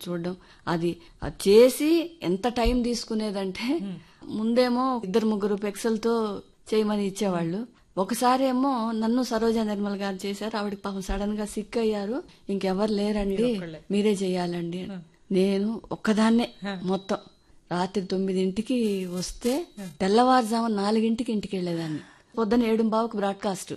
చూడడం అది అది చేసి ఎంత టైం తీసుకునేదంటే ముందేమో ఇద్దరు ముగ్గురు పెక్సెల్తో చేయమని ఇచ్చేవాళ్ళు ఒకసారి ఏమో నన్ను సరోజా నిర్మల్ గారు చేశారు ఆవిడకి పాపం సడన్ గా సిక్ అయ్యారు ఇంకెవరు లేరండి మీరే చెయ్యాలండి నేను ఒక్కదాన్నే మొత్తం రాత్రి తొమ్మిదింటికి వస్తే తెల్లవారుజామున నాలుగింటికి ఇంటికి వెళ్ళేదాన్ని పొద్దున ఏడు బావుకు బ్రాడ్కాస్ట్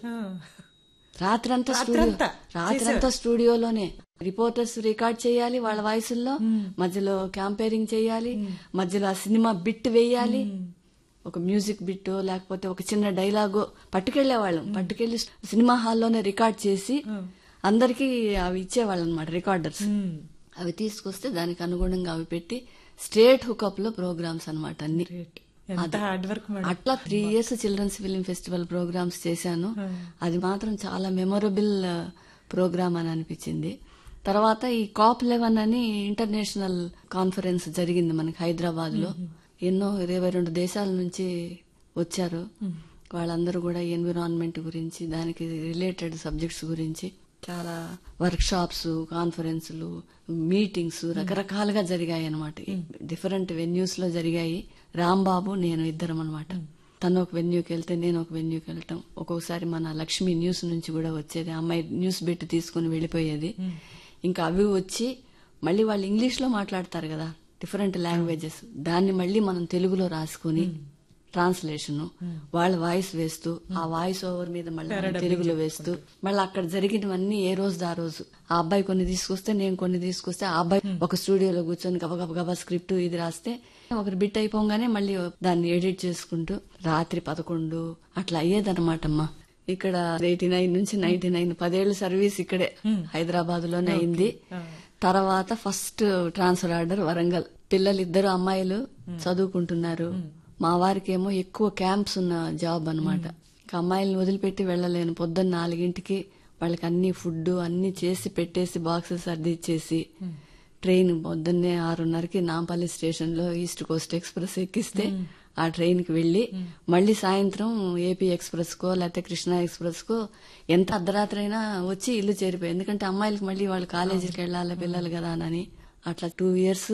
రాత్రంతా స్టూడియో రాత్రంతా రాత్రంతా స్టూడియోలోనే రిపోర్టర్స్ రికార్డ్ చేయాలి వాళ్ళ వాయిసుల్లో మధ్యలో క్యాంపేరింగ్ చేయాలి మధ్యలో ఆ సినిమా బిట్ వేయాలి ఒక మ్యూజిక్ బిట్ లేకపోతే ఒక చిన్న డైలాగో పట్టుకెళ్లేవాళ్ళం పట్టుకెళ్లి సినిమా హాల్లోనే రికార్డ్ చేసి అందరికీ అవి ఇచ్చేవాళ్ళం అనమాట రికార్డర్స్ అవి తీసుకొస్తే దానికి అనుగుణంగా అవి పెట్టి స్టేట్ హుకప్ లో ప్రోగ్రామ్స్ అనమాట అన్ని ఎంత హార్డ్ వర్క్ మేడం అట్లా three years children's film festival programmes చేశాను అది మాత్రం చాలా మెమొరబుల్ ప్రోగ్రామ్ అని అనిపించింది తర్వాత ఈ కాప్ లెవెన్ అని ఇంటర్నేషనల్ కాన్ఫరెన్స్ జరిగింది మనకి హైదరాబాద్ లో ఎన్నో ఇరవై రెండు దేశాల నుంచి వచ్చారు వాళ్ళందరూ కూడా ఎన్విరాన్మెంట్ గురించి దానికి రిలేటెడ్ సబ్జెక్ట్స్ గురించి చాలా వర్క్ షాప్స్ కాన్ఫరెన్సులు మీటింగ్స్ రకరకాలుగా జరిగాయి అనమాట డిఫరెంట్ వెన్యూస్ లో జరిగాయి రాంబాబు నేను ఇద్దరం అనమాట తను ఒక వెన్యూకి వెళ్తే నేను ఒక వెన్యూకి వెళ్ళటం ఒక్కొక్కసారి మన లక్ష్మి న్యూస్ నుంచి కూడా వచ్చేది అమ్మాయి న్యూస్ బిట్ తీసుకుని వెళ్ళిపోయేది ఇంకా అవి వచ్చి మళ్ళీ వాళ్ళు ఇంగ్లీష్ లో మాట్లాడతారు కదా డిఫరెంట్ లాంగ్వేజెస్ దాన్ని మళ్ళీ మనం తెలుగులో రాసుకుని ట్రాన్స్లేషన్ వాళ్ళ వాయిస్ వేస్తూ ఆ వాయిస్ ఓవర్ మీద మళ్ళీ మనం తెలుగులో వేస్తూ మళ్ళీ అక్కడ జరిగినవన్నీ ఏ రోజు ఆ రోజు ఆ అబ్బాయి కొన్ని తీసుకొస్తే నేను కొన్ని తీసుకొస్తే ఆ అబ్బాయి ఒక స్టూడియోలో కూర్చొని గబ గబ గబా స్క్రిప్ట్ ఇది రాస్తే ఒకటి బిట్ అయిపోగానే మళ్ళీ దాన్ని ఎడిట్ చేసుకుంటూ రాత్రి పదకొండు అట్లా అయ్యేదన్నమాటమ్మా ఇక్కడ ఎయిటీ నైన్ నుంచి నైన్టీ నైన్ పదేళ్ల సర్వీస్ ఇక్కడే హైదరాబాద్ లోనే అయింది తర్వాత ఫస్ట్ ట్రాన్స్ఫర్ ఆర్డర్ వరంగల్ పిల్లలు ఇద్దరు అమ్మాయిలు చదువుకుంటున్నారు మా వారికి ఏమో ఎక్కువ క్యాంప్స్ ఉన్న జాబ్ అనమాట ఇంకా అమ్మాయిలను వదిలిపెట్టి వెళ్ళలేను పొద్దున్న నాలుగింటికి వాళ్ళకి అన్ని ఫుడ్ అన్ని చేసి పెట్టేసి బాక్సెస్ సర్ది ఇచ్చేసి ట్రైన్ పొద్దున్నే ఆరున్నరకి నాంపల్లి స్టేషన్ లో ఈస్ట్ కోస్ట్ ఎక్స్ప్రెస్ ఎక్కిస్తే ఆ ట్రైన్ కి వెళ్లి మళ్ళీ సాయంత్రం ఏపీ ఎక్స్ప్రెస్ కో లేకపోతే కృష్ణా ఎక్స్ప్రెస్ కో ఎంత అర్ధరాత్రి అయినా వచ్చి ఇల్లు చేరిపోయి ఎందుకంటే అమ్మాయిలకి మళ్ళీ వాళ్ళు కాలేజీకి వెళ్ళాలి పిల్లలు కదా అని అట్లా టూ ఇయర్స్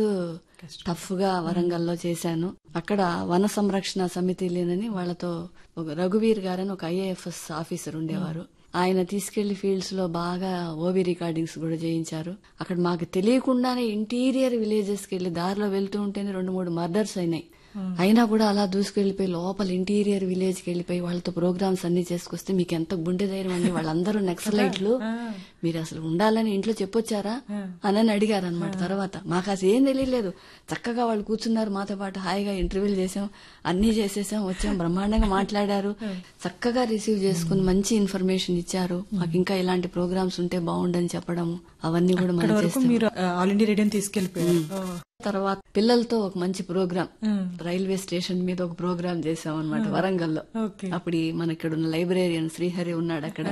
టఫ్ గా వరంగల్లో చేశాను అక్కడ వన సంరక్షణ సమితి లేనని వాళ్ళతో ఒక రఘువీర్ గారని ఒక ఐఏఎఫ్ఎస్ ఆఫీసర్ ఉండేవారు ఆయన తీసుకెళ్లి ఫీల్డ్స్ లో బాగా ఓబీ రికార్డింగ్స్ కూడా చేయించారు అక్కడ మాకు తెలియకుండానే ఇంటీరియర్ విలేజెస్ కి వెళ్లి దారిలో వెళ్తూ ఉంటేనే రెండు మూడు మర్డర్స్ అయినాయి అయినా కూడా అలా దూసుకెళ్లిపోయి లోపల ఇంటీరియర్ విలేజ్ కి వెళ్లిపోయి వాళ్ళతో ప్రోగ్రామ్స్ అన్ని చేసుకొస్తే మీకు ఎంత గుండె ధైర్యం అండి వాళ్ళందరూ నక్సలైట్లు మీరు అసలు ఉండాలని ఇంట్లో చెప్పొచ్చారా అని అడిగారు అనమాట తర్వాత మాకు అసలు ఏం తెలియలేదు చక్కగా వాళ్ళు కూర్చున్నారు మాతో పాటు హాయిగా ఇంటర్వ్యూలు చేసాం అన్ని చేసేసాం వచ్చాం బ్రహ్మాండంగా మాట్లాడారు చక్కగా రిసీవ్ చేసుకుని మంచి ఇన్ఫర్మేషన్ ఇచ్చారు మాకు ఇంకా ఇలాంటి ప్రోగ్రామ్స్ ఉంటే బాగుండని చెప్పడం అవన్నీ కూడా అక్కడ మనం వరకు చేస్తాం మీరు ఆల్ ఇండియా రేడియోని తీసుకెళ్లిపోయారు ఓ. తర్వాత పిల్లలతో ఒక మంచి ప్రోగ్రామ్ ఉమ్. రైల్వే స్టేషన్ మీద ఒక ప్రోగ్రామ్ చేసాం అనమాట వరంగల్లో ఓకే అప్పుడు ఈ మన ఇక్కడ ఉన్న లైబ్రేరియన్ శ్రీహరి ఉన్నాడు అక్కడ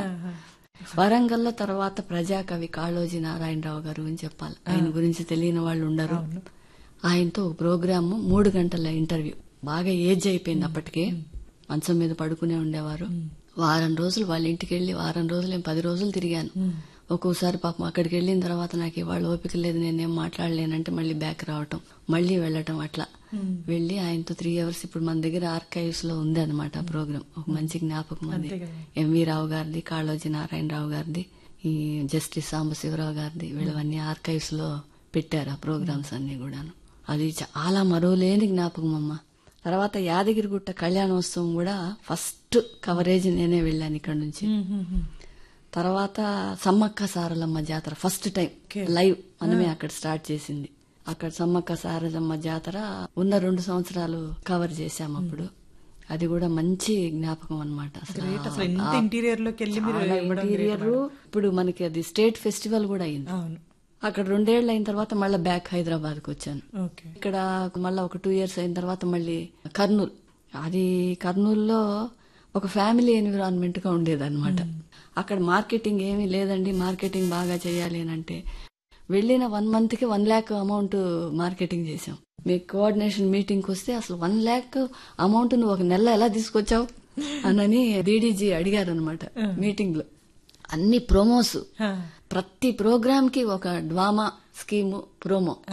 వరంగల్లో తర్వాత ప్రజాకవి కాళోజీ నారాయణరావు గారు అని చెప్పాలి ఆయన గురించి తెలియని వాళ్ళు ఉండరు ఆయనతో ఒక ప్రోగ్రామ్ మూడు గంటల ఇంటర్వ్యూ బాగా ఏజ్ అయిపోయింది అప్పటికే మంచం మీద పడుకునే ఉండేవారు వారం రోజులు వాళ్ళ ఇంటికి వెళ్లి వారం రోజులు నేను పది రోజులు తిరిగాను ఒక్కోసారి పాపం అక్కడికి వెళ్ళిన తర్వాత నాకు ఇవాళ ఓపిక లేదు నేనేం మాట్లాడలేనంటే మళ్ళీ బ్యాక్ రావటం మళ్ళీ వెళ్ళటం అట్లా వెళ్ళి ఆయనతో త్రీ అవర్స్ ఇప్పుడు మన దగ్గర ఆర్కైవ్స్ లో ఉంది అనమాట ఆ ప్రోగ్రామ్ ఒక మంచి జ్ఞాపకం అది అంతే కదా. ఎంవి రావు గారిది కాళోజీ నారాయణరావు గారిది ఈ జస్టిస్ సాంబశివరావు గారిది వీళ్ళవన్నీ ఆర్కైవ్స్ లో పెట్టారు ఆ ప్రోగ్రామ్స్ అన్ని కూడాను అది చాలా మరోలేని జ్ఞాపకం అమ్మ తర్వాత యాదగిరిగుట్ట కళ్యాణోత్సవం కూడా ఫస్ట్ కవరేజ్ నేనే వెళ్ళాను ఇక్కడ నుంచి ఉమ్, ఉమ్, ఉమ్. తర్వాత సమ్మక్క సారలమ్మ జాతర ఫస్ట్ టైం Okay. లైవ్ మనమే అక్కడ స్టార్ట్ చేసింది అక్కడ సమ్మక్క సారలమ్మ జాతర ఉన్న రెండు సంవత్సరాలు కవర్ చేశాం అప్పుడు అది కూడా మంచి జ్ఞాపకం అనమాట Great. అసలు ఎంత ఇంటీరియర్ లోకి వెళ్ళి మీరు ఇవ్వడం great ఇంటీరియర్ ఇప్పుడు మనకి అది స్టేట్ ఫెస్టివల్ కూడా అయింది అవును అక్కడ రెండేళ్లు అయిన తర్వాత మళ్ళీ బ్యాక్ హైదరాబాద్ కు వచ్చాను ఓకే ఇక్కడ మళ్ళీ ఒక టూ ఇయర్స్ అయిన తర్వాత మళ్ళీ కర్నూల్ అది కర్నూల్లో ఒక ఫ్యామిలీ ఎన్విరాన్మెంట్ గా ఉండేదన్నమాట అక్కడ మార్కెటింగ్ ఏమీ లేదండి మార్కెటింగ్ బాగా చేయాలి అని అంటే వెళ్ళిన వన్ మంత్ కి వన్ ల్యాక్ అమౌంట్ మార్కెటింగ్ చేసాం మీ కోఆర్డినేషన్ మీటింగ్ వస్తే అసలు వన్ ల్యాక్ అమౌంట్ నువ్వు ఒక నెల ఎలా తీసుకొచ్చావు అనని డీడీజీ అడిగారు అనమాట మీటింగ్ లో అన్ని ప్రోమోస్ హా. ప్రతి ప్రోగ్రామ్ కి ఒక డ్వామా స్కీము ప్రోమో